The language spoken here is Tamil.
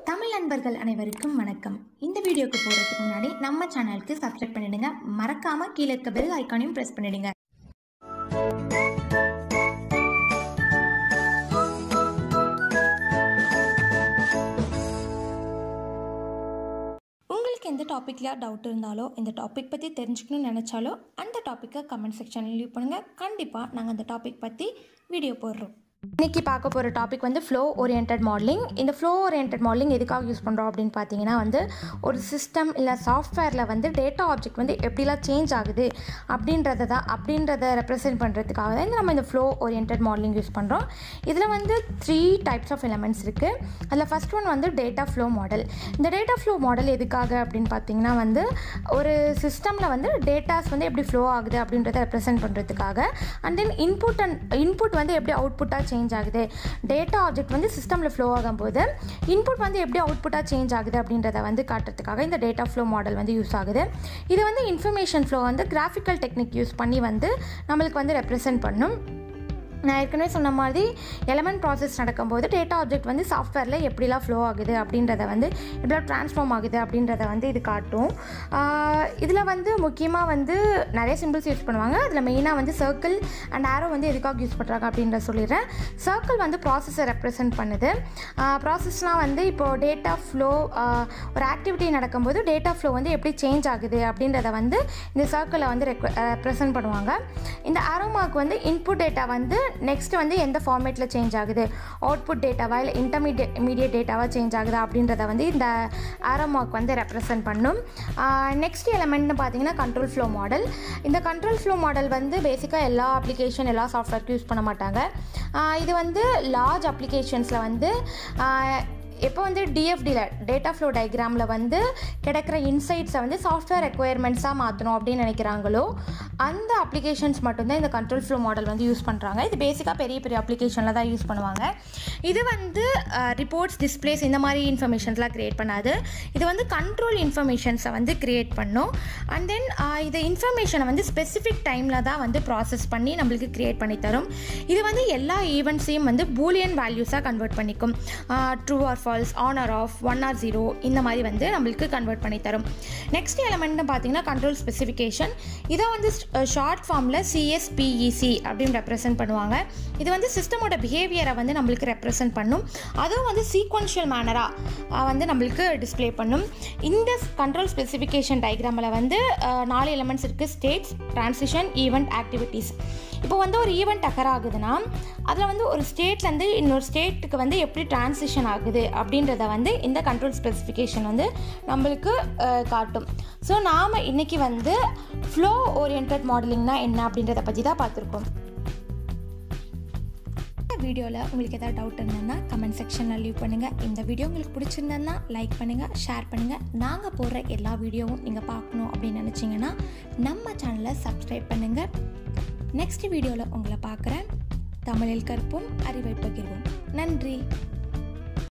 தமிழ் நண்பர்கள் அனைவருக்கும் வணக்கம் இந்த வீடியோக்கு போகிறதுக்கு முன்னாடி நம்ம சேனலுக்கு சப்ஸ்கிரைப் பண்ணிடுங்க மறக்காம கீழே இருக்க பெல் ஐக்கானையும் ப்ரெஸ் பண்ணிடுங்க உங்களுக்கு எந்த டாப்பிக்கில் டவுட் இருந்தாலோ இந்த டாபிக் பற்றி தெரிஞ்சுக்கணும்னு நினச்சாலோ அந்த டாப்பிக்கை கமெண்ட் செக்ஷனில் லீவ் பண்ணுங்கள் கண்டிப்பாக நாங்கள் அந்த டாபிக் பற்றி வீடியோ போடுறோம் இன்னைக்கு பார்க்க போகிற டாபிக் வந்து ஃப்ளோ ஓரியன்ட் மாடலிங் இந்த ஃப்ளோ ஓரியன்ட் மாடலிங் எதுக்காக யூஸ் பண்ணுறோம் அப்படின்னு பார்த்தீங்கன்னா வந்து ஒரு சிஸ்டம் இல்லை சாஃப்ட்வேரில் வந்து டேட்டா ஆப்ஜெக்ட் வந்து எப்படிலாம் சேஞ்ச் ஆகுது அப்படின்றத தான் அப்படின்றத ரெப்ரசென்ட் பண்ணுறதுக்காக தான் இந்த நம்ம இந்த ஃப்ளோ ஓரியன்ட் மாடலிங் யூஸ் பண்ணுறோம் இதில் வந்து த்ரீ டைப்ஸ் ஆஃப் எலமெண்ட்ஸ் இருக்குது அதில் ஃபஸ்ட் ஒன் வந்து டேட்டா ஃப்ளோ மாடல் இந்த டேட்டா ஃப்ளோ மாடல் எதுக்காக அப்படின்னு பார்த்தீங்கன்னா வந்து ஒரு சிஸ்டமில் வந்து டேட்டாஸ் வந்து எப்படி ஃப்ளோ ஆகுது அப்படின்றத ரெப்ரசென்ட் பண்ணுறதுக்காக and then input and input வந்து எப்படி அவுட்புட்டாக சேஞ்ச் ஆகுது டேட்டா ஆப்ஜெக்ட் வந்து சிஸ்டமில் ஃப்ளோ ஆகும்போது இன்புட் வந்து எப்படி அவுட்புட்டாக சேஞ்ச் ஆகுது அப்படின்றத வந்து காட்டுறதுக்காக இந்த டேட்டா ஃப்ளோ மாடல் வந்து யூஸ் ஆகுது இது வந்து இன்ஃபர்மேஷன் ஃப்ளோ வந்து கிராஃபிக்கல் டெக்னிக் யூஸ் பண்ணி வந்து நம்மளுக்கு வந்து ரெப்ரசென்ட் பண்ணும் நான் ஏற்கனவே சொன்ன மாதிரி எலமெண்ட் ப்ராசஸ் நடக்கும்போது டேட்டா ஆப்ஜெக்ட் வந்து சாஃப்ட்வேரில் எப்படிலாம் ஃப்ளோ ஆகுது அப்படின்றத வந்து எப்படிலாம் ட்ரான்ஸ்ஃபார்ம் ஆகுது அப்படின்றத வந்து இது காட்டும் இதில் வந்து முக்கியமாக வந்து நிறைய சிம்பிள்ஸ் யூஸ் பண்ணுவாங்க அதில் மெயினாக வந்து சர்க்கிள் அண்ட் ஆரோ வந்து எதுக்காக யூஸ் பண்ணுறாங்க அப்படின்றத சொல்லிடுறேன் சர்க்கிள் வந்து ப்ராசஸை ரெப்ரசென்ட் பண்ணுது ப்ராசஸ்னால் வந்து இப்போது டேட்டா ஃப்ளோ ஒரு ஆக்டிவிட்டி நடக்கும்போது டேட்டா ஃப்ளோ வந்து எப்படி சேஞ்ச் ஆகுது அப்படின்றத வந்து இந்த சர்க்கிளை வந்து ரெப்ரசென்ட் பண்ணுவாங்க இந்த ஆரோ மார்க் வந்து இன்புட் டேட்டா வந்து நெக்ஸ்ட் வந்து எந்த ஃபார்மேட்டில் சேஞ்ச் ஆகுது அவுட்புட் டேட்டாவா இல்லை இன்டர்மீடியட் இமீடியட் டேட்டாவாக சேஞ்ச் ஆகுதா அப்படின்றத வந்து இந்த ஆரோ மார்க் வந்து ரெப்ரசென்ட் பண்ணும் நெக்ஸ்ட் எலமெண்ட்னு பார்த்தீங்கன்னா கண்ட்ரோல் ஃப்ளோ மாடல் இந்த கண்ட்ரோல் ஃப்ளோ மாடல் வந்து பேசிக்காக எல்லா அப்ளிகேஷன் எல்லா சாஃப்ட்வேர்க்கும் யூஸ் பண்ண மாட்டாங்க இது வந்து லார்ஜ் அப்ளிகேஷன்ஸில் வந்து எப்போ வந்து டிஎஃப்டியில் டேட்டா ஃப்ளோ டயக்ராமில் வந்து கிடைக்கிற இன்சைட்ஸை வந்து சாஃப்ட்வேர் ரெக்குயர்மெண்ட்ஸாக மாற்றணும் அப்படின்னு நினைக்கிறாங்களோ அந்த அப்ளிகேஷன்ஸ் மட்டும்தான் இந்த கண்ட்ரோல் ஃப்ளோ மாடல் வந்து யூஸ் பண்ணுறாங்க இது பேசிக்காக பெரிய பெரிய அப்ளிகேஷனில் தான் யூஸ் பண்ணுவாங்க இது வந்து ரிப்போர்ட்ஸ் டிஸ்பிளேஸ் இந்த மாதிரி இன்ஃபர்மேஷன்ஸ்லாம் க்ரியேட் பண்ணாது இது வந்து கண்ட்ரோல் இன்ஃபர்மேஷன்ஸை வந்து க்ரியேட் பண்ணும் அண்ட் தென் இது இன்ஃபர்மேஷனை வந்து ஸ்பெசிஃபிக் டைமில் தான் வந்து ப்ராசஸ் பண்ணி நம்மளுக்கு க்ரியேட் பண்ணி தரும் இது வந்து எல்லா ஈவெண்ட்ஸையும் வந்து பூலியன் வேல்யூஸாக கன்வெர்ட் பண்ணிக்கும் true or false on or off one or zero இந்த மாதிரி வந்து நம்மளுக்கு கன்வெர்ட் பண்ணி தரும் நெக்ஸ்ட் எலமெண்ட்னு பார்த்தீங்கன்னா கண்ட்ரோல் ஸ்பெசிஃபிகேஷன் இதை வந்து ஷார்ட் ஃபார்மில் சிஎஸ்பிஇசி அப்படின்னு ரெப்ரசென்ட் பண்ணுவாங்க இது வந்து சிஸ்டமோட பிஹேவியரை வந்து நம்மளுக்கு ரெப்ரசென்ட் பண்ணும் அதுவும் வந்து சீக்வன்ஷியல் மேனராக வந்து நம்மளுக்கு டிஸ்பிளே பண்ணும் இந்த கண்ட்ரோல் ஸ்பெசிஃபிகேஷன் டயக்ராமில் வந்து நாலு எலமெண்ட்ஸ் இருக்குது ஸ்டேட்ஸ் ட்ரான்சிஷன் ஈவெண்ட் ஆக்டிவிட்டீஸ் இப்போ வந்து ஒரு ஈவெண்ட் அக்கர் ஆகுதுன்னா அதில் வந்து ஒரு ஸ்டேட்லேருந்து இன்னொரு ஸ்டேட்டுக்கு வந்து எப்படி ட்ரான்சிஷன் ஆகுது அப்படின்றத வந்து இந்த கண்ட்ரோல் ஸ்பெசிஃபிகேஷன் வந்து நம்மளுக்கு காட்டும் ஸோ நாம் இன்றைக்கி வந்து ஃப்ளோ ஓரியன்ட் மாடலிங்னா என்ன அப்படின்றத பற்றி தான் பார்த்துருக்கோம் வீடியோவில் உங்களுக்கு எதாவது டவுட் இருந்ததுன்னா கமெண்ட் செக்ஷனில் லீவ் பண்ணுங்கள் இந்த வீடியோ உங்களுக்கு பிடிச்சிருந்ததுன்னா லைக் பண்ணுங்கள் ஷேர் பண்ணுங்கள் நாங்கள் போடுற எல்லா வீடியோவும் நீங்கள் பார்க்கணும் அப்படின்னு நினச்சிங்கன்னா நம்ம சேனலை சப்ஸ்கிரைப் பண்ணுங்கள் நெக்ஸ்ட் வீடியோவில் உங்களை பார்க்குறேன் தமிழில் கற்போம் அறிவை பகிர்வோம் நன்றி